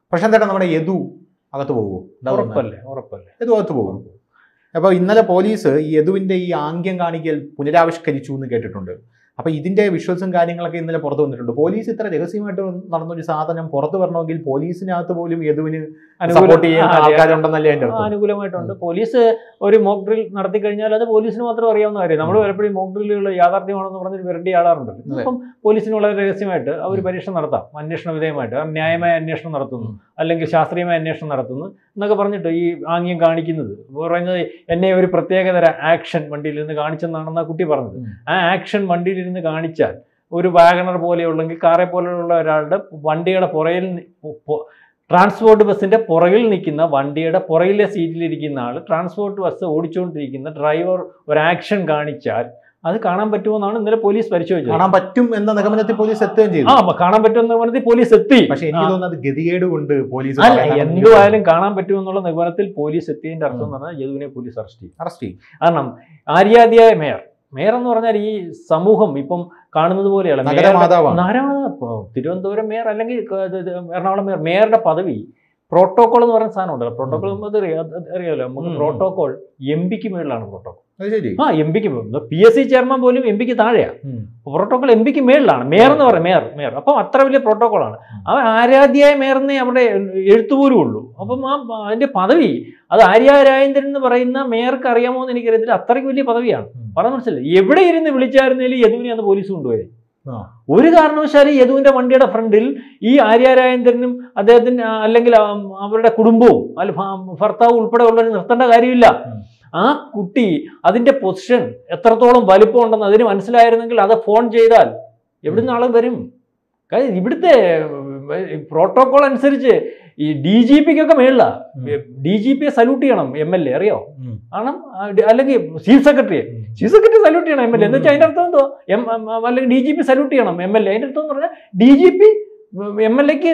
പ്രശാന്ത് ചേട്ടാ നമ്മുടെ യദു അകത്ത് പോകുമോ ഉറപ്പല്ലേ ഉറപ്പല്ലേ യദു അകത്ത് പോകും അപ്പോൾ ഇന്നലെ പോലീസ് ഈ യദുവിന്റെ ഈ ആംഗ്യം കാണിക്കൽ പുനരാവിഷ്കരിച്ചു എന്ന് കേട്ടിട്ടുണ്ട് അപ്പൊ ഇതിന്റെ വിഷ്വൽസും കാര്യങ്ങളൊക്കെ ഇന്നലെ പുറത്തു വന്നിട്ടുണ്ട് പോലീസ് ഇത്ര രഹസ്യമായിട്ട് നടന്നൊരു സാധനം പുറത്തു വരണമെങ്കിൽ പോലീസിനകത്ത് പോലും യദുവിന് സപ്പോർട്ട് ചെയ്യുന്ന ആ, അതെ. ആൾക്കാരുണ്ടെന്നല്ലേ അതിന്റെ ആ, അർത്ഥം അനുകൂലമായിട്ടുണ്ട് പോലീസ് ഒരു മോക്ക് ഡ്രിൽ നടത്തി കഴിഞ്ഞാൽ അത് പോലീസിന് മാത്രം അറിയാവുന്ന കാര്യം നമ്മൾ പലപ്പോഴും മോക്ക് ഡ്രില്ലുകൾ യാഥാർത്ഥ്യമാണെന്ന് പറഞ്ഞിട്ട് വിരട്ടി ആടാറുണ്ട് അതെ. അപ്പം പോലീസിന് വളരെ രഹസ്യമായിട്ട് അവർ പരീക്ഷ നടത്താം അന്വേഷണ വിധേയമായിട്ട് ആ, ന്യായമായ അന്വേഷണം നടത്തുന്നു അല്ലെങ്കിൽ ശാസ്ത്രീയമായ അന്വേഷണം നടത്തുന്നു എന്നൊക്കെ പറഞ്ഞിട്ട് ഈ ആംഗ്യം കാണിക്കുന്നത് പറയുന്നത് എന്നെ ഒരു പ്രത്യേകതര ആക്ഷൻ വണ്ടിയിൽ നിന്ന് കാണിച്ചെന്നാണെന്ന് ആ കുട്ടി പറഞ്ഞത് ഉം. ആ ആക്ഷൻ വണ്ടിയിൽ ഇരുന്ന് കാണിച്ചാൽ ഒരു വാഗണർ പോലെയുള്ളെങ്കിൽ കാറെ പോലെയുള്ള ഒരാളുടെ വണ്ടിയുടെ പുറയിൽ നി- പൊ- പൊ- ട്രാൻസ്പോർട്ട് ബസ്സിന്റെ പുറകിൽ നിൽക്കുന്ന വണ്ടിയുടെ പുറകിലെ സീറ്റിലിരിക്കുന്ന ആൾ ട്രാൻസ്പോർട്ട് ബസ് ഓടിച്ചുകൊണ്ടിരിക്കുന്ന ഡ്രൈവർ ഒരു ആക്ഷൻ കാണിച്ചാൽ അത് കാണാൻ പറ്റുമെന്നാണ് ഇന്നലെ പോലീസ് പരിശോധിച്ചത് കാണാൻ പറ്റും എന്ന നിഗമനത്തിൽ പോലീസ് എത്തുകയും ചെയ്തു ആ അപ്പൊ കാണാൻ പറ്റുമെന്ന് പറഞ്ഞ് പോലീസ് എത്തി പക്ഷെ എനിക്ക് തോന്നുന്നത് ഗതികേട് കൊണ്ട് പോലീസ് അല്ല പറയുന്നതാണ് എനിക്ക് എന്തുവായാലും കാണാൻ പറ്റുമെന്നുള്ള നിഗമനത്തിൽ പോലീസ് എത്തിയതിന്റെ അർത്ഥം എന്ന് പറഞ്ഞാൽ യദുവിനെ പോലീസ് അറസ്റ്റ് ചെയ്യും അറസ്റ്റ് ചെയ്യും കാരണം ആര്യാദിയായ മേയർ മേയർ എന്ന് പറഞ്ഞാൽ ഈ സമൂഹം ഇപ്പം കാണുന്നത് പോലെയല്ല മേയറുടെ- നഗരമാതാവാണ് നഗരമാതാവ് ഇപ്പൊ തിരുവനന്തപുരം മേയർ അല്ലെങ്കിൽ ക- ഇത് ഇത് എറണാകുളം മേയർ മേയറുടെ പദവി പ്രോട്ടോകോൾ എന്ന് പറയുന്ന സാധനം ഉണ്ടല്ലോ പ്രോട്ടോകോൾ അത് അറിയാ- അത് അറിയാലോ നമുക്ക് ഉം. പ്രോട്ടോകോൾ എം പിക്ക് മേളിലാണ് പ്രോട്ടോകോൾ അത് ശരി ആ എം പിക്ക് പി എസ് സി ചെയർമാൻ പോലും എം പിക്ക് താഴെയാണ് ഉം. പ്രോട്ടോകോൾ എം പിക്ക് മേളിലാണ് മേയർ എന്ന് പറയും മേയർ മേയർ അപ്പം അത്ര വലിയ പ്രോട്ടോകോളാണ് അവൻ ആരാധ്യായ മേയറിനെ അവിടെ എഴുത്തുപോലും ഉള്ളൂ അപ്പം ആ അതിന്റെ പദവി അത് ആര്യ രാജേന്ദ്രൻ എന്ന് പറയുന്ന മേയർക്ക് അറിയാമോ എന്ന് എനിക്കറിയത്തില്ല അത്രയ്ക്ക് വലിയ പദവിയാണ് ഉം. പറഞ്ഞ മനസ്സിലായി എവിടെ ഇരുന്ന് വിളിച്ചായിരുന്നേലും യദുവിനെ അന്ന് പോലീസ് കൊണ്ടുപോയി ആ. ഒരു കാരണവശാലും യദുവിന്റെ വണ്ടിയുടെ ഫ്രണ്ടിൽ ഈ ആര്യ രാജേന്ദ്രനും അദ്ദേഹത്തിന് ആ, അല്ലെങ്കിൽ ആ, അവരുടെ കുടുംബവും അല്ല ഭ- ഭർത്താവും ഉൾപ്പെടെ ഉള്ളവർ നിർത്തേണ്ട കാര്യമില്ല ഉം. ആ കുട്ടി അതിന്റെ പൊസിഷൻ എത്രത്തോളം വലിപ്പം ഉണ്ടെന്ന് അതിന് മനസ്സിലായിരുന്നെങ്കിൽ അത് ഫോൺ ചെയ്താൽ എവിടുന്ന് ആള് വരും കാര്യം ഇവിടുത്തെ പ്രോട്ടോകോൾ അനുസരിച്ച് ഈ ഡി ജി പിക്കൊക്കെ മേളിലാണ് ഡി ജി പിയെ സല്യൂട്ട് ചെയ്യണം എം എൽ എ അറിയോ ഉം. കാരണം ആ, ഡി- അല്ലെങ്കിൽ ചീഫ് സെക്രട്ടറിയെ ഉം. ചീഫ് സെക്രട്ടറി സല്യൂട്ട് ചെയ്യണം എം എൽ എ എന്ന് വെച്ചാൽ അതിന്റെ അർത്ഥം എന്തോ എം എം- എം- അല്ലെങ്കിൽ ഡി ജി പി സല്യൂട്ട് ചെയ്യണം എം എൽ എ അതിന്റെ അർത്ഥം എന്ന് പറഞ്ഞാൽ D G P M L എക്ക്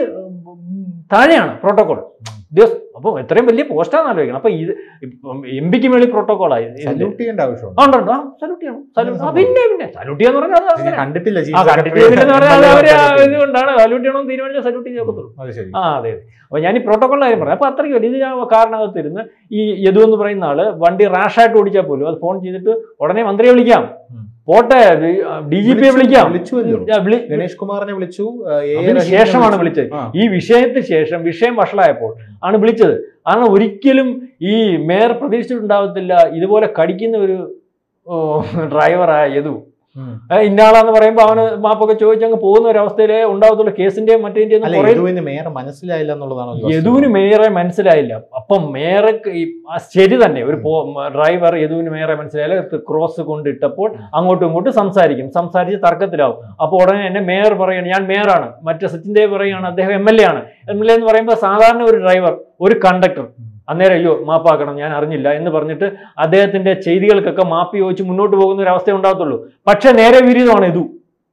താഴെയാണ് പ്രോട്ടോകോൾ അപ്പോൾ എത്രയും വലിയ പോസ്റ്റാന്ന് ആലോചിക്കണം അപ്പൊ ഇത് എം പിക്ക് മേളിൽ പ്രോട്ടോകോളായി സല്യൂട്ട് ചെയ്യേണ്ട ആവശ്യമുണ്ട് ഉണ്ട് ഉണ്ട് ആ സല്യൂട്ട് ചെയ്യണം സല്യൂട്ട് ആ, പിന്നെ പിന്നെ സല്യൂട്ട് ചെയ്യാന്ന് പറഞ്ഞാൽ അത് ഞാൻ അങ്ങനെ. കണ്ടിട്ടില്ല ആ chief കണ്ടിട്ട് secretary. എന്ന് പറഞ്ഞാൽ അത് അവര് ആ salute ഇതുകൊണ്ടാണ് സല്യൂട്ട് ചെയ്യണമെന്ന് തീരുമാനിച്ചാൽ സല്യൂട്ട് ചെയ്തേ ഒക്കത്തുള്ളൂ അത് ശരി ആ അതെ അതെ അപ്പോൾ ഞാൻ ഈ പ്രോട്ടോക്കോളിന്റെ കാര്യം പറയാം അപ്പോൾ അത്രയ്ക്ക് വലിയ ഇതിന് കാരണകത്തിരുന്ന് ഈ യദു എന്ന് പറയുന്ന ആള് വണ്ടി റാഷായിട്ട് ഓടിച്ചാൽ പോലും അത് ഫോൺ ചെയ്തിട്ട് ഉടനെ മന്ത്രിയെ വിളിക്കാം ഉം. പോട്ടെ ഡി ജി പിയെ വിളിച്ചു- വിളിക്കാം വിളിച്ചുവല്ലോ. ആ, വിളി- ഗണേഷ് കുമാറിനെ വിളിച്ചു ആ, എ. അതിന് റഹീമിനെ ശേഷമാണ് വിളിച്ചു. വിളിച്ചത് ആ. ഈ വിഷയത്തിന് ശേഷം വിഷയം വഷളായപ്പോൾ ആണ് വിളിച്ചത് കാരണം ഒരിക്കലും ഈ മേയർ പ്രതീക്ഷിച്ചിട്ടുണ്ടാവത്തില്ല ഇതുപോലെ കടിക്കുന്ന ഒരു ഓ, ഡ്രൈവറായ യദു ഉം. ഏ, ഇന്നയാളാന്ന് പറയുമ്പോൾ അവന് മാപ്പൊക്കെ ചോദിച്ചങ്ങ് പോകുന്ന ഒരു അവസ്ഥയിലേ ഉണ്ടാവത്തുള്ളൂ കേസിന്റെയും മറ്റേതിന്റെയും അല്ല ഒന്നും കുറേ യദുവിന് മേയർ മനസ്സിലായില്ല എന്നുള്ളതാണ് ഒരു വസ്തുത. യദുവിന് മേയറെ മനസ്സിലായില്ല അപ്പം മേയർക്ക് ഈ ആ ശരി തന്നെ ഒരു പോ- ഡ്രൈവർ യദുവിന് മേയറെ മനസ്സിലായില്ല ഇത് ക്രോസ് കൊണ്ടിട്ടപ്പോൾ അങ്ങോട്ടും ഇങ്ങോട്ടും സംസാരിക്കും സംസാരിച്ച് തർക്കത്തിലാവും അപ്പോൾ ഉടനെ എന്നെ മേയർ പറയണം ഞാൻ മേയറാണ് മറ്റേ സച്ചിൻ ദേവ് പറയുകയാണ് അദ്ദേഹം എം എൽ എ ആണ് എം എൽ എ എന്ന് പറയുമ്പോൾ സാധാരണ ഒരു ഡ്രൈവർ ഒരു കണ്ടക്ടർ അന്നേരം അയ്യോ മാപ്പാക്കണം ഞാൻ അറിഞ്ഞില്ല എന്ന് പറഞ്ഞിട്ട് അദ്ദേഹത്തിന്റെ ചെയ്തികൾക്കൊക്കെ മാപ്പി ചോദിച്ച് മുന്നോട്ട് പോകുന്ന ഒരു അവസ്ഥ ഉണ്ടാകത്തുള്ളൂ പക്ഷെ നേരെ വിരുദ്ധമാണ് ഇതു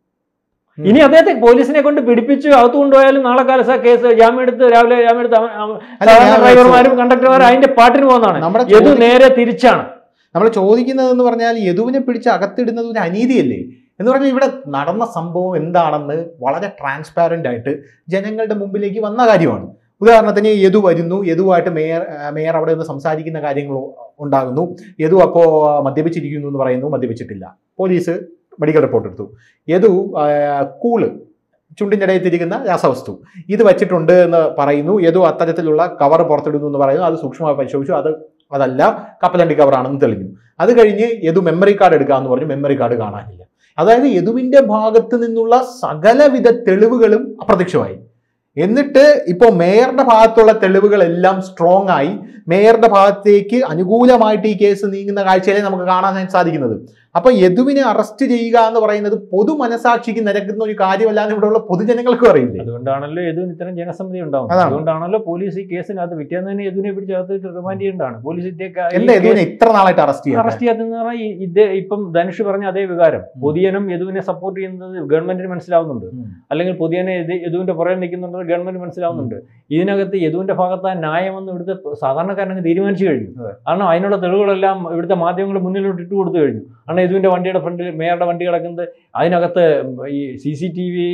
ഉം. ഇനി അദ്ദേഹത്തെ പോലീസിനെ കൊണ്ട് പിടിപ്പിച്ച് അകത്ത് കൊണ്ടുപോയാലും നാളെ കാലത്ത് കേസ് ജാമ്യം എടുത്ത് രാവിലെ ജാമ്യം എടുത്ത് അവൻ- അവൻ- അല്ല, സാധാരണ ഞാൻ ഡ്രൈവർമാരും കണ്ടക്ടർമാരും അതിന്റെ പാട്ടിന് പോകുന്നതാണ് നമ്മുടെ യദു ചോദ്യം- നേരെ തിരിച്ചാണ് നമ്മൾ ചോദിക്കുന്നത് എന്ന് പറഞ്ഞാൽ യദുവിനെ പിടിച്ച് അകത്തിടുന്നത് ഒരു അനീതിയല്ലേ എന്ന് പറഞ്ഞാൽ ഇവിടെ നടന്ന സംഭവം എന്താണെന്ന് വളരെ ട്രാൻസ്പാരന്റ് ആയിട്ട് ജനങ്ങളുടെ മുമ്പിലേക്ക് വന്ന കാര്യമാണ് ഉദാഹരണത്തിന് യദു വരുന്നു യദുവായിട്ട് മേയർ ആ, മേയർ അവിടെ നിന്ന് സംസാരിക്കുന്ന കാര്യങ്ങൾ ഉണ്ടാകുന്നു യദു അപ്പോൾ മദ്യപിച്ചിരിക്കുന്നു എന്ന് പറയുന്നു മദ്യപിച്ചിട്ടില്ല പോലീസ് മെഡിക്കൽ റിപ്പോർട്ട് എടുത്തു യദു ആ, കൂള് ചുണ്ടിൻ്റെ ഇടയിൽ തിരിക്കുന്ന രാസവസ്തു ഇത് വെച്ചിട്ടുണ്ട് എന്ന് പറയുന്നു യദു അത്തരത്തിലുള്ള കവർ പുറത്തിടുന്നു എന്ന് പറയുന്നു അത് സൂക്ഷ്മമായി പരിശോധിച്ചു അത് അതല്ല കപ്പലണ്ടി കവറാണെന്ന് തെളിഞ്ഞു അത് കഴിഞ്ഞ് യദു മെമ്മറി കാർഡ് എടുക്കാമെന്ന് പറഞ്ഞു മെമ്മറി കാർഡ് കാണാനില്ല അതായത് യദുവിന്റെ ഭാഗത്ത് നിന്നുള്ള സകലവിധ തെളിവുകളും അപ്രത്യക്ഷമായി എന്നിട്ട് ഇപ്പോൾ മേയറുടെ ഭാഗത്തുള്ള തെളിവുകളെല്ലാം സ്ട്രോങ് ആയി മേയറുടെ ഭാഗത്തേക്ക് അനുകൂലമായിട്ട് ഈ കേസ് നീങ്ങുന്ന കാഴ്ചയിലെ നമുക്ക് കാണാൻ സാധിക്കുന്നത് അപ്പൊ യദുവിനെ അറസ്റ്റ് ചെയ്യുക എന്ന് പറയുന്നത് പൊതു മനസാക്ഷിക്ക് നിരക്കുന്ന ഒരു കാര്യമല്ലാന്ന് ഇവിടെയുള്ള പൊതുജനങ്ങൾക്കും അറിയില്ലേ അതുകൊണ്ടാണല്ലോ യദുവിന് ഇത്തരം ജനസമിതി ഉണ്ടാവുന്നത് അതാണ്. അതുകൊണ്ടാണല്ലോ പോലീസ് ഈ കേസിനകത്ത് പിറ്റേന്ന് തന്നെ യദുവിനെ പിടിച്ച് അകത്ത് റിമാൻഡ് ചെയ്യേണ്ടതാണ് പോലീസ് എന്താ യദുവിനെ ഇത്ര നാളായിട്ട് അറസ്റ്റ് ചെയ്യാൻ അറസ്റ്റ് ചെയ്യാത്തെന്ന് പറഞ്ഞാൽ ഈ ഇത് ഇപ്പം ധനുഷ് പറഞ്ഞ അതേ വികാരം പൊതിയനും യദുവിനെ സപ്പോർട്ട് ചെയ്യുന്നത് ഗവൺമെന്റിന് മനസ്സിലാവുന്നുണ്ട് ഉം. അല്ലെങ്കിൽ പുതിയനെ ഇത് യദുവിന്റെ പുറകെ നിൽക്കുന്നുണ്ടെന്ന് ഗവൺമെന്റ് മനസ്സിലാവുന്നുണ്ട് ഇതിനകത്ത് യദുവിന്റെ ഭാഗത്ത് ആ ന്യായമെന്ന് ഇവിടുത്തെ സാധാരണക്കാരനങ്ങ് തീരുമാനിച്ചു കഴിഞ്ഞു അതെ. കാരണം അതിനുള്ള തെളിവുകളെല്ലാം ഇവിടുത്തെ മാധ്യമങ്ങൾ മുന്നിലോട്ട് ഇട്ട് കൊടുത്തു കഴിഞ്ഞു കാരണം യദുവിന്റെ വണ്ടിയുടെ ഫ്രണ്ടിൽ മേയറുടെ വണ്ടി കിടക്കുന്നത് അതിനകത്ത് ഈ സി സി ടി വി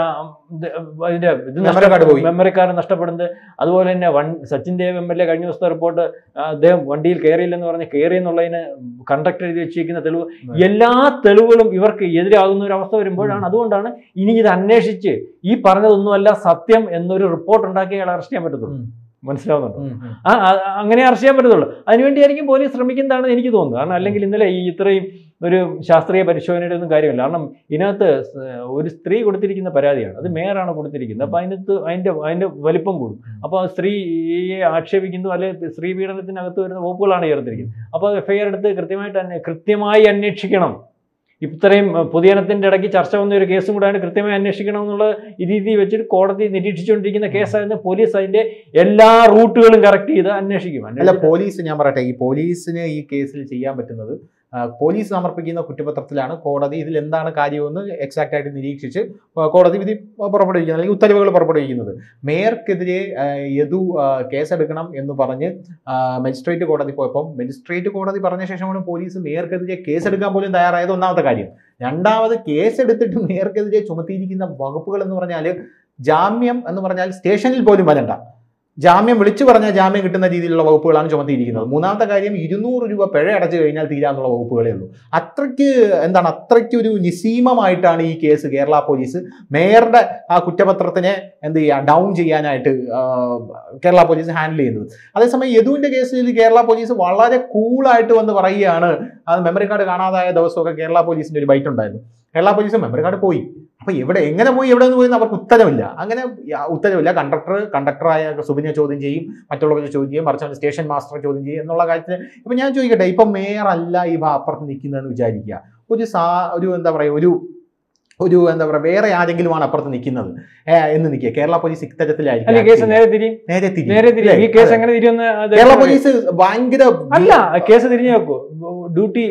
അതിന്റെ ഇത് Memory card പോയി. മെമ്മറി കാർഡ് നഷ്ടപ്പെടുന്നത് അതുപോലെ തന്നെ one Sachin Dev M L A കഴിഞ്ഞ ദിവസത്തെ റിപ്പോർട്ട് അദ്ദേഹം വണ്ടിയിൽ കയറിയില്ലെന്ന് പറഞ്ഞ് കയറി എന്നുള്ളതിന് കണ്ടക്ടർ എഴുതി വെച്ചിരിക്കുന്ന തെളിവ് എല്ലാ തെളിവുകളും ഇവർക്ക് എതിരാകുന്ന ഒരു അവസ്ഥ വരുമ്പോഴാണ് അതുകൊണ്ടാണ് ഇനി ഇത് അന്വേഷിച്ച് ഈ പറഞ്ഞതൊന്നുമല്ല സത്യം എന്നൊഒരു റിപ്പോർട്ട് ഉണ്ടാക്കി അയാളെ അറസ്റ്റ് ചെയ്യാൻ പറ്റത്തുള്ളൂ ഉം. മനസ്സിലാവുന്നുണ്ടോ ഉം, ഉം. ആ ആ, അങ്ങനെ അറസ്റ്റ് ചെയ്യാൻ പറ്റത്തുള്ളൂ അതിനുവേണ്ടിയായിരിക്കും പോലീസ് ശ്രമിക്കുന്നതാണെന്ന് എനിക്ക് തോന്നുന്നത് കാരണം അല്ലെങ്കിൽ ഇന്നലെ ഈ ഇത്രയും ഒരു ശാസ്ത്രീയ പരിശോധനയുടെ ഒന്നും കാര്യമില്ല കാരണം ഇതിനകത്ത് സ് ഒരു സ്ത്രീ കൊടുത്തിരിക്കുന്ന പരാതിയാണ് അത് മേയറാണ് കൊടുത്തിരിക്കുന്നത് അപ്പോൾ അതിനകത്ത് അതിൻ്റെ അതിൻ്റെ വലിപ്പം കൂടും അപ്പോൾ ആ സ്ത്രീയെ ആക്ഷേപിക്കുന്നു അല്ലെങ്കിൽ സ്ത്രീ പീഡനത്തിനകത്ത് വരുന്ന വകുപ്പുകളാണ് ചേർത്തിരിക്കുന്നത് അപ്പോൾ എഫ് ഐ ആർ എടുത്ത് കൃത്യമായിട്ട് അന്വേ- കൃത്യമായി അന്വേഷിക്കണം ഇത്രയും അഹ്, പൊതുജനത്തിന്റെ ഇടയ്ക്ക് ചർച്ച വന്ന ഒരു കേസും കൂടാണ് കൃത്യമായി അന്വേഷിക്കണം എന്നുള്ള ഈ രീതി വെച്ചിട്ട് കോടതി നിരീക്ഷിച്ചുകൊണ്ടിരിക്കുന്ന കേസായിരുന്നു പോലീസ് അതിന്റെ എല്ലാ റൂട്ടുകളും കറക്റ്റ് ചെയ്ത് അന്വേഷിക്കും അല്ല അന്വേഷിച്ച് പോലീസ് ഞാൻ പറയട്ടെ ഈ പോലീസിന് ഈ കേസിൽ ചെയ്യാൻ പറ്റുന്നത് ആ, പോലീസ് സമർപ്പിക്കുന്ന കുറ്റപത്രത്തിലാണ് കോടതി ഇതിൽ എന്താണ് കാര്യമെന്ന് എക്സാക്റ്റ് ആയിട്ട് നിരീക്ഷിച്ച് ആ, കോടതി വിധി പുറപ്പെടുവിക്കുന്നത് അല്ലെങ്കിൽ ഉത്തരവുകൾ പുറപ്പെടുവിക്കുന്നത് മേയർക്കെതിരെ ആ, യദു ആ, കേസെടുക്കണം എന്ന് പറഞ്ഞ് ആ, മജിസ്ട്രേറ്റ് കോടതി പോയപ്പോൾ മജിസ്ട്രേറ്റ് കോടതി പറഞ്ഞ ശേഷമാണ് പോലീസ് മേയർക്കെതിരെ കേസെടുക്കാൻ പോലും തയ്യാറായത് ഒന്നാമത്തെ കാര്യം രണ്ടാമത് കേസെടുത്തിട്ട് മേയർക്കെതിരെ ചുമത്തിയിരിക്കുന്ന വകുപ്പുകൾ എന്ന് പറഞ്ഞാൽ ജാമ്യം എന്ന് പറഞ്ഞാൽ സ്റ്റേഷനിൽ പോലും വരണ്ട ജാമ്യം വിളിച്ചു പറഞ്ഞാൽ ജാമ്യം കിട്ടുന്ന രീതിയിലുള്ള വകുപ്പുകളാണ് ചുമത്തിയിരിക്കുന്നത് മൂന്നാമത്തെ കാര്യം ഇരുന്നൂറ് രൂപ പിഴ അടച്ചു കഴിഞ്ഞാൽ തീരാന്നുള്ള വകുപ്പുകളേ ഉള്ളൂ അത്രയ്ക്ക് എന്താണ് അത്രയ്ക്ക് ഒരു നിസീമമായിട്ടാണ് ഈ കേസ് കേരള പോലീസ് മേയറുടെ ആ കുറ്റപത്രത്തിനെ എന്ത് ചെയ്യുക ഡൗൺ ചെയ്യാനായിട്ട് ആ, കേരള പോലീസ് ഹാൻഡിൽ ചെയ്യുന്നത് അതേസമയം യദുവിന്റെ കേസിൽ കേരള പോലീസ് വളരെ കൂളായിട്ട് വന്ന് പറയുകയാണ് അത് മെമ്മറി കാർഡ് കാണാതായ ദിവസമൊക്കെ കേരള പോലീസിന്റെ ഒരു ബൈറ്റ് ഉണ്ടായിരുന്നു കേരള പോലീസ് മെമ്മറി കാർഡ് പോയി അപ്പൊ എവിടെ എങ്ങനെ പോയി എവിടെ നിന്ന് പോയി എന്ന് അവർക്ക് ഉത്തരവില്ല അങ്ങനെ യാ- ഉത്തരവില്ല കണ്ടക്ടർ കണ്ടക്ടറായ സുബിനെ ചോദ്യം ചെയ്യും മറ്റുള്ളവരെ ചോദ്യം ചെയ്യും മറിച്ച് സ്റ്റേഷൻ മാസ്റ്ററെ ചോദ്യം ചെയ്യും എന്നുള്ള കാര്യത്തിൽ ഇപ്പൊ ഞാൻ ചോദിക്കട്ടെ ഇപ്പൊ മേയർ അല്ല ഈ ഭാ- അപ്പുറത്ത് നിൽക്കുന്നതെന്ന് വിചാരിക്കുക ഒരു സാ ഒരു എന്താ പറയുക ഒരു ഒരു എന്താ പറയുക വേറെ ആരെങ്കിലുമാണ് അപ്പുറത്ത് നിൽക്കുന്നത് ഏ, എന്ന് നിൽക്കുക കേരള പോലീസ് അല്ല ഇത്തരത്തിലായിരിക്കും കേസ് act നേരെ തിരിയും ചെയ്യുക. നേരെ തിരിയും. നേരെ തിരിയും ഈ അല്ലേ? കേസ് അതെ. എങ്ങനെ തിരിയുമെന്ന് അത് കേരള പോലീസ് ഭയങ്കര അല്ല കേസ് തിരിഞ്ഞു വെക്കൂ ഡ്യൂട്ടി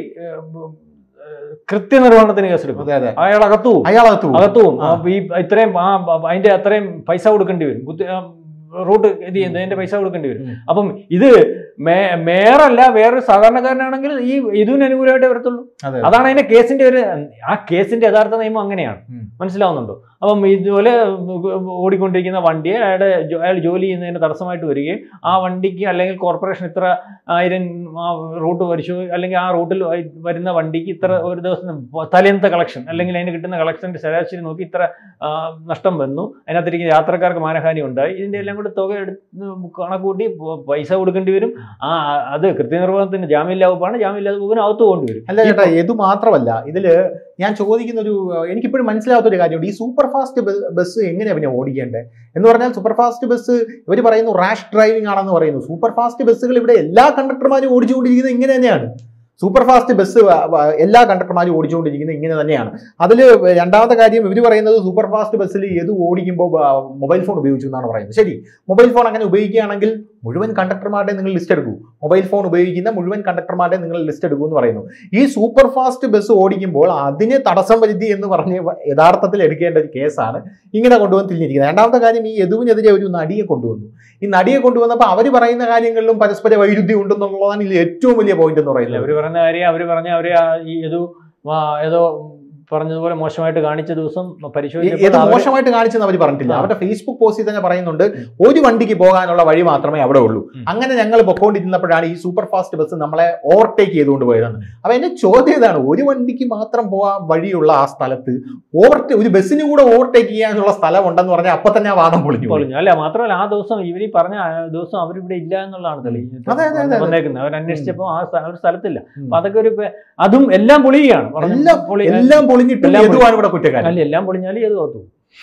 കൃത്യനിർവഹണത്തിന് കേസെടുക്കും അതെ അതെ അയാൾ അകത്തു പോകും അയാളകത്ത് പോകും. അകത്തു പോകും ആ. അപ്പൊ ഈ ഇത്രയും ആ അതിന്റെ അത്രയും പൈസ കൊടുക്കേണ്ടി വരും കുത്തി- ആ, റൂട്ട് ഇത് ചെയ്യുന്നത് അതിന്റെ പൈസ കൊടുക്കേണ്ടി വരും ഉം. അപ്പം ഇത് മേ- മേയറല്ല വേറൊരു സാധാരണക്കാരനാണെങ്കിൽ ഈ ഇതിന് അനുകൂലമായിട്ടേ വരത്തുള്ളൂ അതെ അതാണ് അതിന്റെ കേസിന്റെ ഒരു ആ കേസിന്റെ യഥാർത്ഥ നിയമം അങ്ങനെയാണ് ഉം. മനസ്സിലാവുന്നുണ്ടോ അപ്പം ഇതുപോലെ ഓടിക്കൊണ്ടിരിക്കുന്ന വണ്ടിയെ അയാളുടെ ജോ- അയാൾ ജോലി ചെയ്യുന്നതിന് തടസ്സമായിട്ട് വരികയും ആ വണ്ടിക്ക് അല്ലെങ്കിൽ കോർപ്പറേഷൻ ഇത്ര ആയിരം ആ റൂട്ട് വരിച്ചു അല്ലെങ്കിൽ ആ റൂട്ടിൽ വ- വരുന്ന വണ്ടിക്ക് ഇത്ര ഒരു ദിവസം തലേന്നത്തെ കളക്ഷൻ അല്ലെങ്കിൽ അതിന് കിട്ടുന്ന കളക്ഷന്റെ ശരാശരി നോക്കി ഇത്ര ആ, നഷ്ടം വന്നു അതിനകത്തിരിക്കുന്ന യാത്രക്കാർക്ക് മാനഹാനി ഉണ്ടായി ഇതിന്റെ എല്ലാം കൂടി തുക എടുത്ത് കണക്കൂട്ടി പ- പൈസ കൊടുക്കേണ്ടി വരും ആ അത് കൃത്യനിർവഹണത്തിന് ജാമ്യമില്ലാ വകുപ്പാണ് ജാമ്യമില്ലാത്ത വകുപ്പിന് അകത്ത് പോകേണ്ടി വരും അല്ല ചേട്ടാ ഇത് മാത്രമല്ല ഇതില് ഞാൻ ചോദിക്കുന്ന ഒരു എനിക്കിപ്പോഴും മനസ്സിലാവാത്ത ഒരു കാര്യമുണ്ട് ഈ സൂപ്പർ ഫാസ്റ്റ് ബസ് എങ്ങനെയാ പിന്നെ ഓടിക്കേണ്ടത് എന്ന് പറഞ്ഞാൽ സൂപ്പർ ഫാസ്റ്റ് ബസ് ഇവർ പറയുന്നു റാഷ് ഡ്രൈവിംഗ് ആണെന്ന് പറയുന്നു സൂപ്പർ ഫാസ്റ്റ് ബസ്സുകൾ ഇവിടെ എല്ലാ കണ്ടക്ടർമാരും ഓടിച്ചുകൊണ്ടിരിക്കുന്നത് ഇങ്ങനെ തന്നെയാണ് സൂപ്പർ ഫാസ്റ്റ് ബസ് എല്ലാ കണ്ടക്ടർമാരും ഓടിച്ചുകൊണ്ടിരിക്കുന്നത് ഇങ്ങനെ തന്നെയാണ് അതിൽ രണ്ടാമത്തെ കാര്യം ഇവർ പറയുന്നത് സൂപ്പർ ഫാസ്റ്റ് ബസ്സിൽ ഏത് ഓടിക്കുമ്പോൾ മൊബൈൽ ഫോൺ ഉപയോഗിച്ചു എന്നാണ് പറയുന്നത് ശരി മൊബൈൽ ഫോൺ അങ്ങനെ ഉപയോഗിക്കുകയാണെങ്കിൽ മുഴുവൻ കണ്ടക്ടർമാരുടെ നിങ്ങൾ ലിസ്റ്റ് എടുക്കൂ മൊബൈൽ ഫോൺ ഉപയോഗിക്കുന്ന മുഴുവൻ കണ്ടക്ടർമാരുടെ നിങ്ങൾ ലിസ്റ്റ് എടുക്കൂ എന്ന് പറയുന്നു ഈ സൂപ്പർ ഫാസ്റ്റ് ബസ് ഓടിക്കുമ്പോൾ അതിന് തടസ്സം വരുത്തി എന്ന് പറഞ്ഞ് യഥാർത്ഥത്തിൽ എടുക്കേണ്ട ഒരു കേസാണ് ഇങ്ങനെ കൊണ്ടുവന്ന് തിരിഞ്ഞിരിക്കുന്നത് രണ്ടാമത്തെ കാര്യം ഈ യദുവിനെതിരെ ഒരു നടിയെ കൊണ്ടുവന്നു ഈ നടിയെ കൊണ്ടുവന്നപ്പോൾ അവർ പറയുന്ന കാര്യങ്ങളിലും പരസ്പര വൈരുദ്ധ്യം ഉണ്ടെന്നുള്ളതാണ് ഇതിൽ ഏറ്റവും വലിയ പോയിന്റ് എന്ന് ഇല്ല, പറയുന്നത് അവര് പറഞ്ഞ കാര്യം അവര് പറഞ്ഞ അവര് ആ ഈ ഏതോ ആ, ഏതോ പറഞ്ഞതുപോലെ മോശമായിട്ട് കാണിച്ച ദിവസം ഈ- ഏത് പരിശോധിച്ചപ്പോൾ അവര് മോശമായിട്ട് കാണിച്ചെന്ന് അവർ പറഞ്ഞിട്ടില്ല ആ. അവരുടെ ഫേസ്ബുക്ക് പോസ്റ്റിൽ തന്നെ പറയുന്നുണ്ട് ഒരു വണ്ടിക്ക് പോകാനുള്ള വഴി മാത്രമേ അവിടെ ഉള്ളൂ ഉം. അങ്ങനെ ഞങ്ങൾ പൊക്കോണ്ടിരുന്നപ്പോഴാണ് ഈ സൂപ്പർ ഫാസ്റ്റ് ബസ് നമ്മളെ ഓവർടേക്ക് ചെയ്തുകൊണ്ട് പോയതാണ് അപ്പൊ എന്റെ ചോദ്യം ഇതാണ് ഒരു വണ്ടിക്ക് മാത്രം പോകാൻ വഴിയുള്ള ആ സ്ഥലത്ത് ഓവർടേ ഒരു ബസ്സിന് കൂടെ ഓവർടേക്ക് ചെയ്യാനുള്ള സ്ഥലം ഉണ്ടെന്ന് പറഞ്ഞാൽ അപ്പൊ തന്നെ ആ വാദം പൊളിഞ്ഞു പോയി. പൊളിഞ്ഞു അല്ല മാത്രമല്ല ആ ദിവസം ഇവര് ഈ പറഞ്ഞ ആ ദിവസം അവരിവിടെ ഇല്ല എന്നുള്ളതാണ് തെളിവ് അതെ, അതെ, അതെ. വന്നേക്കുന്നത് അവർ അന്വേഷിച്ചപ്പോൾ ആ സ്ഥ- അവർ സ്ഥലത്തില്ല ഉം. അപ്പൊ അതൊക്കെ ഒരു പെ- അതും എല്ലാം പൊളിയുകയാണ് പറഞ്ഞ എല്ലാം- പൊളി എല്ലാം പൊളിഞ്ഞിട്ടും എല്ലാം യദുവാണ് ഇവിടെ കുറ്റക്കാരൻ അല്ല എല്ലാം പൊളിഞ്ഞാലും ഏത് കോത്തു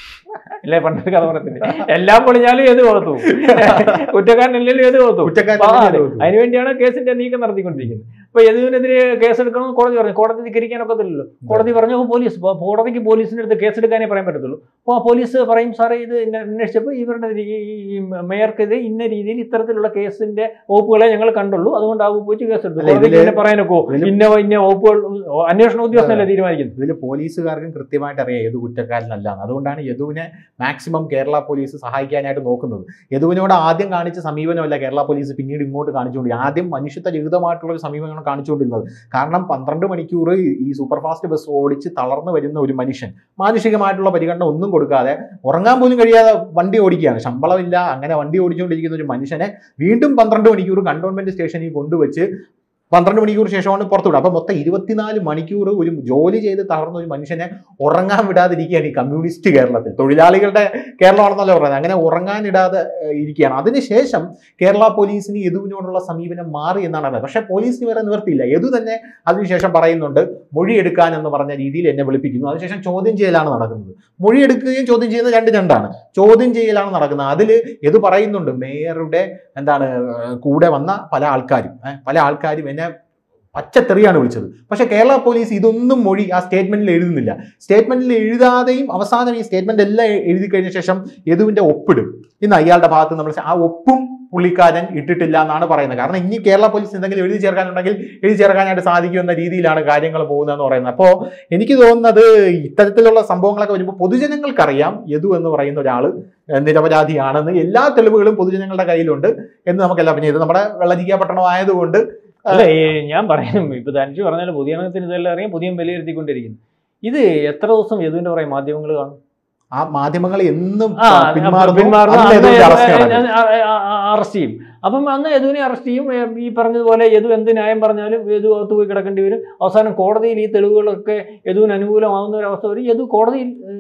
അല്ലേ പണ്ടൊരു കഥ പറയത്തില്ലേ എല്ലാം പൊളിഞ്ഞാലും ഏത് കോത്തു കുറ്റക്കാരനല്ലല്ലോ ഏത് കോത്തു കുറ്റക്കാരൻ ആ, തന്നെ അതെ. യദു. അതിനുവേണ്ടിയാണ് കേസിന്റെ നീക്കം നടത്തിക്കൊണ്ടിരിക്കുന്നത് അപ്പൊ യദുവിനെതിരെ കേസെടുക്കണം കോടതി പറഞ്ഞു കോടതി ധിക്കരിക്കാനൊക്കത്തില്ലല്ലോ കോടതി പറഞ്ഞു "ഓ, പോലീസ് പോ- കോടതിക്ക് പോലീസിന്റെ അടുത്ത് കേസെടുക്കാനേ പറയാൻ പറ്റത്തുള്ളൂ അപ്പോൾ ആ പോലീസ് പറയും സാറേ ഇത് ഇന്ന അന്വേഷിച്ചപ്പോൾ ഇവരുടെ ഈ- ഈ- ഈ മേയർക്കെതിരെ ഇന്ന രീതിയിൽ ഇത്തരത്തിലുള്ള കേസിന്റെ വകുപ്പുകളെ ഞങ്ങൾ കണ്ടുള്ളൂ അതുകൊണ്ട് ആ വകുപ്പ് വെച്ച് കേസെടുത്തു അല്ല, കോടതിക്ക് ഇതില് പിന്നെ പറയാനൊക്കോ ഇതില് ഇന്ന ഇന്ന വകുപ്പുകൾ അന്വേഷണ ഉദ്യോഗസ്ഥനല്ലേ തീരുമാനിക്കുന്നത് ഇതിൽ പോലീസുകാർക്കും കൃത്യമായിട്ട് അറിയാം ഏത് കുറ്റക്കാരനല്ല അതുകൊണ്ടാണ് യദുവിനെ യദുവിനെ മാക്സിമം കേരള പോലീസ് സഹായിക്കാനായിട്ട് നോക്കുന്നത് യദുവിനോട് ആദ്യം കാണിച്ച സമീപനമല്ല കേരള പോലീസ് പിന്നീട് ഇങ്ങോട്ട് കാണിച്ചുകൊണ്ട് ആദ്യം മനുഷ്യത്വ രഹിതമായിട്ടുള്ള ഒരു സമീപനമാണ് കാണിച്ചുകൊണ്ടിരുന്നത് കാരണം പന്ത്രണ്ട് മണിക്കൂർ ഈ സൂപ്പർ ഫാസ്റ്റ് ബസ് ഓടിച്ച് തളർന്നു വരുന്ന ഒരു മനുഷ്യൻ മാനുഷികമായിട്ടുള്ള പരിഗണന ഒന്നും കൊടുക്കാതെ ഉറങ്ങാൻ പോലും കഴിയാതെ വണ്ടി ഓടിക്കുകയാണ് ശമ്പളമില്ല അങ്ങനെ വണ്ടി ഓടിച്ചുകൊണ്ടിരിക്കുന്ന ഒരു മനുഷ്യനെ വീണ്ടും പന്ത്രണ്ട് മണിക്കൂർ കണ്ടോൺമെന്റ് സ്റ്റേഷനിൽ കൊണ്ടുവച്ച് പന്ത്രണ്ട് മണിക്കൂർ ശേഷമാണ് പുറത്തുവിടുക അപ്പം മൊത്തം ഇരുപത്തിനാല് മണിക്കൂർ ഒരു ജോലി ചെയ്ത് തളർന്ന ഒരു മനുഷ്യനെ ഉറങ്ങാൻ വിടാതിരിക്കുകയാണ് ഈ കമ്മ്യൂണിസ്റ്റ് കേരളത്തിൽ തൊഴിലാളികളുടെ കേരളമാണെന്നല്ല പറയുന്നത് അങ്ങനെ ഉറങ്ങാനിടാതെ ഏഹ്, ഇരിക്കുകയാണ് അതിനുശേഷം കേരള പോലീസിന് യദുവിനോടുള്ള സമീപനം മാറി എന്നാണ് പറയുന്നത് പക്ഷേ പോലീസിന് വേറെ നിവർത്തിയില്ല യദു തന്നെ അതിനുശേഷം പറയുന്നുണ്ട് മൊഴിയെടുക്കാൻ എന്ന് പറഞ്ഞ രീതിയിൽ എന്നെ വിളിപ്പിക്കുന്നു അതിനുശേഷം ചോദ്യം ചെയ്യലാണ് നടക്കുന്നത് മൊഴിയെടുക്കുകയും ചോദ്യം ചെയ്യുന്നത് രണ്ട് രണ്ടാണ് ചോദ്യം ചെയ്യലാണ് നടക്കുന്നത് അതിൽ യദു പറയുന്നുണ്ട് മേയറുടെ എന്താണ് ഏഹ്, കൂടെ വന്ന പല ആൾക്കാരും ഏഹ്, പല ആൾക്കാരും എന്നെ പച്ചത്തെറിയാണ് വിളിച്ചത് പക്ഷെ കേരള പോലീസ് ഇതൊന്നും മൊഴി ആ സ്റ്റേറ്റ്മെന്റിൽ എഴുതുന്നില്ല സ്റ്റേറ്റ്മെന്റിൽ എഴുതാതെയും അവസാനം ഈ സ്റ്റേറ്റ്മെന്റ് എല്ലാം എ- എഴുതി കഴിഞ്ഞ ശേഷം യദുവിന്റെ ഒപ്പിടും ഇന്ന് അയാളുടെ ഭാഗത്ത് നമ്മൾ ആ ഒപ്പും പുള്ളിക്കാരൻ ഇട്ടിട്ടില്ല എന്നാണ് പറയുന്നത് കാരണം ഇനി കേരള പോലീസ് എന്തെങ്കിലും എഴുതി ചേർക്കാനുണ്ടെങ്കിൽ എഴുതി ചേർക്കാനായിട്ട് സാധിക്കുമെന്ന രീതിയിലാണ് കാര്യങ്ങൾ പോകുന്നതെന്ന് പറയുന്നത് അപ്പോൾ എനിക്ക് തോന്നുന്നത് ഇത്തരത്തിലുള്ള സംഭവങ്ങളൊക്കെ വരുമ്പോൾ പൊതുജനങ്ങൾക്കറിയാം യദു എന്ന് പറയുന്ന ഒരാൾ നിരപരാധിയാണെന്ന് എല്ലാ തെളിവുകളും പൊതുജനങ്ങളുടെ കയ്യിലുണ്ട് എന്ന് നമുക്കെല്ലാം പിന്നെ ഇത് നമ്മുടെ വെള്ളരിക്ക പട്ടണം ആയതുകൊണ്ട് അല്ല ഈ ഞാൻ പറയാം ഇപ്പൊ ധനുഷ് പറഞ്ഞാൽ പൊതുജനത്തിന് ഇതെല്ലാം അറിയാം പുതിയ വിലയിരുത്തിക്കൊണ്ടിരിക്കുന്നു ഇത് എത്ര ദിവസം യദുവിന്റെ പറയും മാധ്യമങ്ങൾ കാണും ആ മാധ്യമങ്ങൾ എന്നും ആ, പിന്മാറുന്നു പിന്മാറുന്നു. അന്ന് അന്ന് യദുവിന്റെ arrest യദു- നടക്കും. ആ, ആ, ആ, അറസ്റ്റ് ചെയ്യും അപ്പം അന്ന് യദുവിനെ അറസ്റ്റ് ചെയ്യും ഏ, ഈ പറഞ്ഞതുപോലെ യദു എന്ത് ന്യായം പറഞ്ഞാലും യദു അകത്ത് പോയി കിടക്കേണ്ടി വരും അവസാനം കോടതിയിൽ ഈ തെളിവുകളൊക്കെ യദുവിന് അനുകൂലമാവുന്ന ഒരു അവസ്ഥ വരും യദു കോടതിയിൽ ഏ,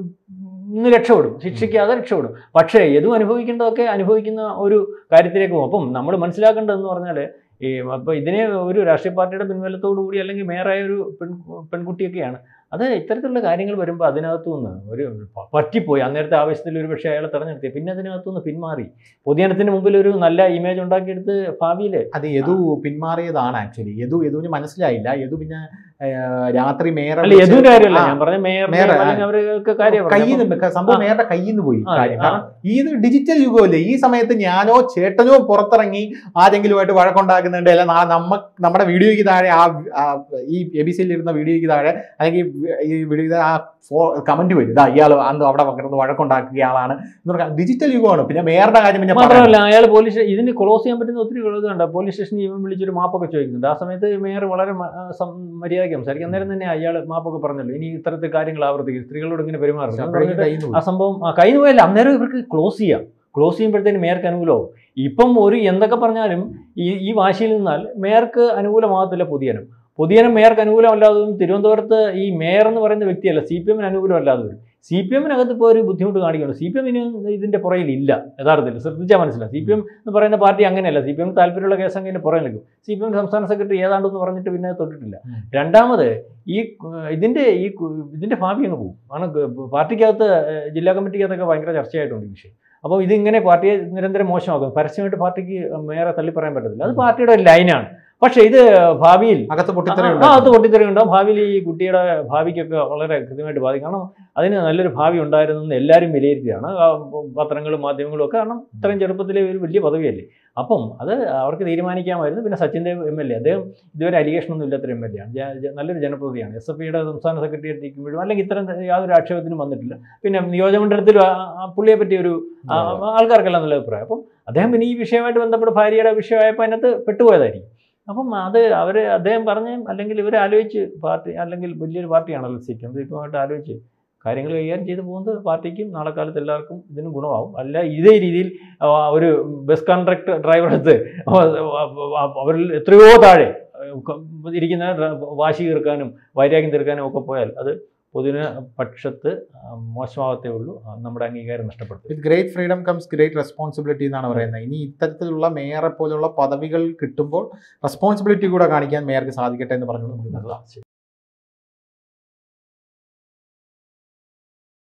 ഇന്ന് രക്ഷപ്പെടും ശിക്ഷിക്കാതെ രക്ഷപ്പെടും പക്ഷേ യദു അനുഭവിക്കേണ്ടതൊക്കെ അനുഭവിക്കുന്ന ഒരു കാര്യത്തിലേക്ക് പോകും അപ്പം നമ്മൾ മനസ്സിലാക്കേണ്ടതെന്ന് പറഞ്ഞാൽ ഈ അപ്പോൾ ഇതിനെ ഒരു രാഷ്ട്രീയ പാർട്ടിയുടെ പിൻബലത്തോടു കൂടി അല്ലെങ്കിൽ മേയറായ ഒരു പെൺ പെൺകുട്ടിയൊക്കെയാണ് അത് ഇത്തരത്തിലുള്ള കാര്യങ്ങൾ വരുമ്പോൾ അതിനകത്തു നിന്ന് ഒരു പ- പറ്റിപ്പോയി അന്നേരത്തെ ആവശ്യത്തിൽ ഒരു പക്ഷേ അയാളെ തെരഞ്ഞെടുത്തി പിന്നെ അതിനകത്തു നിന്ന് പിന്മാറി പൊതുജനത്തിന് മുമ്പിൽ ഒരു നല്ല ഇമേജ് ഉണ്ടാക്കിയെടുത്ത് ഭാവിയിൽ അത് യദു പിന്മാറിയതാണ് ആക്ച്വലി യദു യദുവിന് മനസ്സിലായില്ല യദു പിന്നെ ആ, രാത്രി മേയറെ അല്ല യദുവിന്റെ കാര്യമല്ല ആ, ഞാൻ പറഞ്ഞ മേയർ മേയർ, ആ. അല്ലെങ്കിൽ അവരൊക്കെ കാര്യം കയ്യിൽ നിന്ന് സംഭവം ആ. മേയറുടെ കയ്യിൽ നിന്ന് പോയി ആ, കാര്യം ആ. കാരണം ഇത് ഡിജിറ്റൽ യുഗമല്ലേ ഈ സമയത്ത് ഞാനോ ചേട്ടനോ പുറത്തിറങ്ങി ആരെങ്കിലുമായിട്ട് വഴക്കുണ്ടാക്കുന്നുണ്ട് അല്ല നാ- നമ്മ നമ്മുടെ വീഡിയോയ്ക്ക് താഴെ ആ ആ ഈ എ ബി സിയിൽ ഇരുന്ന വീഡിയോയ്ക്ക് താഴെ അല്ലെങ്കിൽ ഈ വീഡിയോ ആ കമന്റ് വരും ഇതാ ഇയാൾ അന്ന് അവിടെ കിടന്ന് വഴക്കുണ്ടാക്കിയ ആളാണ് എന്ന് പറഞ്ഞാൽ ഡിജിറ്റൽ യുഗമാണ് പിന്നെ മേയറുടെ കാര്യം പിന്നെ പറയാം. മാത്രമല്ല അയാൾ പോലീസ് ഇതിന് ക്ലോസ് ചെയ്യാൻ പറ്റുന്ന ഒത്തിരി ഇതുണ്ട് പോലീസ് സ്റ്റേഷനിൽ ഇവൻ വിളിച്ചൊരു മാപ്പൊക്കെ ചോദിക്കുന്നുണ്ട് ആ സമയത്ത് മേയർ വളരെ മ- ആ സം- മര്യാദയ്ക്ക് സംസാരിക്കും അന്നേരം തന്നെ അയാൾ മാപ്പൊക്കെ പറഞ്ഞല്ലോ ഇനി ഇത്തരത്തിൽ കാര്യങ്ങൾ ആവർത്തിക്കും സ്ത്രീകളോട് ഇങ്ങനെ പെരുമാറും എന്ന് അപ്പോഴേക്കും പറഞ്ഞിട്ട് കയ്യിൽ നിന്ന് ആ പോയി. സംഭവം ആ കയ്യിൽ പോയല്ല അന്നേരം ഇവർക്ക് ക്ലോസ് ചെയ്യാം ക്ലോസ് ചെയ്യുമ്പോഴത്തേന് മേയർക്ക് അനുകൂലമാവും ഇപ്പം ഒരു എന്തൊക്കെ പറഞ്ഞാലും ഈ ഈ വാശിയിൽ നിന്നാൽ മേയർക്ക് അനുകൂലമാകത്തില്ല പൊതുജനം പൊതുജനം മേയർക്ക് അനുകൂലമല്ലാത്തതും തിരുവനന്തപുരത്ത് ഈ മേയർ എന്ന് പറയുന്ന വ്യക്തിയല്ല സി പി എമ്മിന് അനുകൂലമല്ലാതെ വരും സി പി എമ്മിനകത്ത് ഇപ്പോൾ ഒരു ബുദ്ധിമുട്ട് കാണിക്കുന്നു സി പി എമ്മിന് ഇതിൻ്റെ പുറയിൽ ഇല്ല യഥാർത്ഥത്തിൽ ശ്രദ്ധിച്ചാൽ മനസ്സിലാവും സി പി എം എന്ന് പറയുന്ന പാർട്ടി അങ്ങനെയല്ല സി പി എം താല്പര്യമുള്ള കേസ് അങ്ങനെ പുറകെ നിൽക്കും സി പി എം സംസ്ഥാന സെക്രട്ടറി ഏതാണ്ടെന്ന് പറഞ്ഞിട്ട് പിന്നെ തൊട്ടിട്ടില്ല ഉം. രണ്ടാമത് ഈ ഏഹ്, ഇതിന്റെ ഈ കു- ഇതിന്റെ ഭാവി അങ്ങ് പോകും കാരണം ക- പാർട്ടിക്കകത്ത് ഏഹ്, ജില്ലാ കമ്മിറ്റിക്കകത്തൊക്കെ ഭയങ്കര ചർച്ചയായിട്ടുണ്ട് ഈ വിഷയം അപ്പോൾ ഇതിങ്ങനെ പാർട്ടിയെ നിരന്തരം മോശമാക്കും പരസ്യമായിട്ട് പാർട്ടിക്ക് മേറെ തള്ളി പറയാൻ പറ്റത്തില്ല അത് പാർട്ടിയുടെ ഒരു ലൈനാണ് പക്ഷേ ഇത് ഭാവിയിൽ അകത്ത് ആ, പൊട്ടിത്തെറിയുണ്ട് ആ, അത് പൊട്ടിത്തെറിയുണ്ടാവും ഭാവിയിൽ ഈ കുട്ടിയുടെ ഭാവിക്കൊക്കെ വളരെ കൃത്യമായിട്ട് ബാധിക്കും കാരണം അതിന് നല്ലൊരു ഭാവി ഉണ്ടായിരുന്നു എന്ന് എല്ലാവരും വിലയിരുത്തിയാണ് ആ, പത്രങ്ങളും മാധ്യമങ്ങളും ഒക്കെ കാരണം ഇത്രയും ചെറുപ്പത്തിലെ ഒരു വലിയ പദവിയല്ലേ അപ്പം അത് അവർക്ക് തീരുമാനിക്കാമായിരുന്നു പിന്നെ Sachin Dev M L A അദ്ദേഹം ഇതുവരെ അലിഗേഷൻ ഒന്നും ഇല്ലാത്തൊരു എം എൽ എ ആണ് ജ- ജ- നല്ലൊരു ജനപ്രതിയാണ് എസ് എഫ് ഐയുടെ സംസ്ഥാന സെക്രട്ടറി ഇരിക്കുമ്പോഴും അല്ലെങ്കിൽ ഇത്തരം യാതൊരു ആക്ഷേപത്തിനും വന്നിട്ടില്ല പിന്നെ നിയോജകമണ്ഡലത്തിൽ ആ- ആ പുള്ളിയെ പറ്റി ഒരു ആ, ആൾക്കാർക്കെല്ലാം നല്ല അഭിപ്രായം അപ്പം അദ്ദേഹം പിന്നെ ഈ വിഷയമായിട്ട് ബന്ധപ്പെട്ട് ഭാര്യയുടെ വിഷയമായപ്പോൾ അതിനകത്ത് പെട്ടുപോയതായിരിക്കും അപ്പം അത് അവർ അദ്ദേഹം പറഞ്ഞ് അല്ലെങ്കിൽ ഇവർ ആലോചിച്ച് പാർട്ടി അല്ലെങ്കിൽ വലിയൊരു പാർട്ടിയാണല്ലോ C P M C P എമ്മായിട്ട് ആലോചിച്ച് കാര്യങ്ങൾ കൈകാര്യം ചെയ്ത് പോകുന്നത് പാർട്ടിക്കും നാളെ കാലത്ത് എല്ലാവർക്കും ഇതിനും ഗുണമാവും അല്ല ഇതേ രീതിയിൽ ആ, ഒരു ബസ് കോൺട്രാക്ട് ഡ്രൈവർ എടുത്ത് അവരിൽ എത്രയോ താഴെ ആ, ഇരിക്കുന്ന ഡ്ര- വാശി തീർക്കാനും വൈരാഗ്യം തീർക്കാനും ഒക്കെ പോയാൽ അത് പൊതുവിന് പക്ഷത്ത് ആ, മോശമാകത്തേ ഉള്ളൂ ആ, നമ്മുടെ അംഗീകാരം നഷ്ടപ്പെടുത്തും with great freedom comes great responsibility എന്നാണ് പറയുന്നത് ഇനി ഇത്തരത്തിലുള്ള മേയറെ പോലുള്ള പദവികൾ കിട്ടുമ്പോൾ റെസ്പോൺസിബിലിറ്റി കൂടെ കാണിക്കാൻ മേയർക്ക് സാധിക്കട്ടെ എന്ന് പറഞ്ഞു നമുക്ക് നിർത്താം